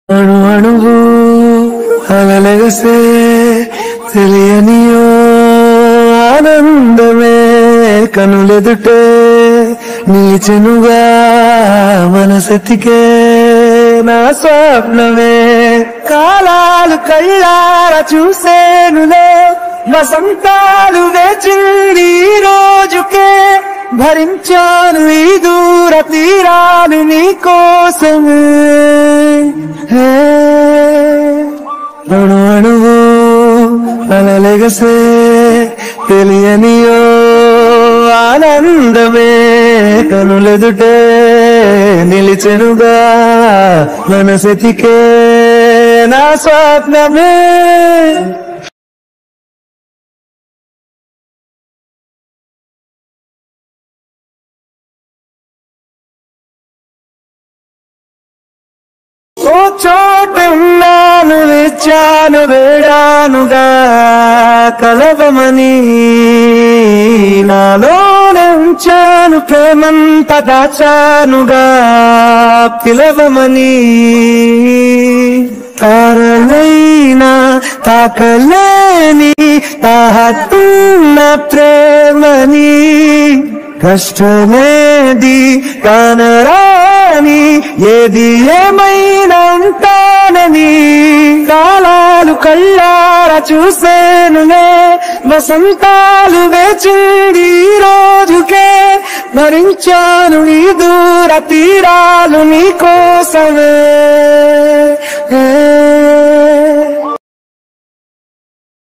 అణు అణువు అలలగసే తెలియనియో ఆనందమే కనులెదుటే నిలిచెనుగా మనసెతికే నా స్వప్నమే కాలాలు కళ్ళార చూసేనులే వసంతాలు వేచింది ఈ రోజుకే భరించాను ఈ దూర తీరాలు నీ కోసమే హే, అణు అణువు అలలెగసే తెలియనియో ఆనందమే కనులెదుటే నిలిచెనుగా మనసెతికే నా స్వప్నమే ఓ చోటున్నాను విచ్చాను వేడానుగా కలవమని నాలోనే ఉంచాను ప్రేమంత దాచానుగా పిలవమని తారలైనా తాకలేని తాహతున్న ప్రేమని కష్టమేది కానరాని ఏది ఏమైనా ఉంటానని కాలాలు కళ్ళార చూసేనులే వసంతాలు వేచింది ఈ రోజుకే భరించాను ఈ దూర తీరాలు నీ కోసమే ఏ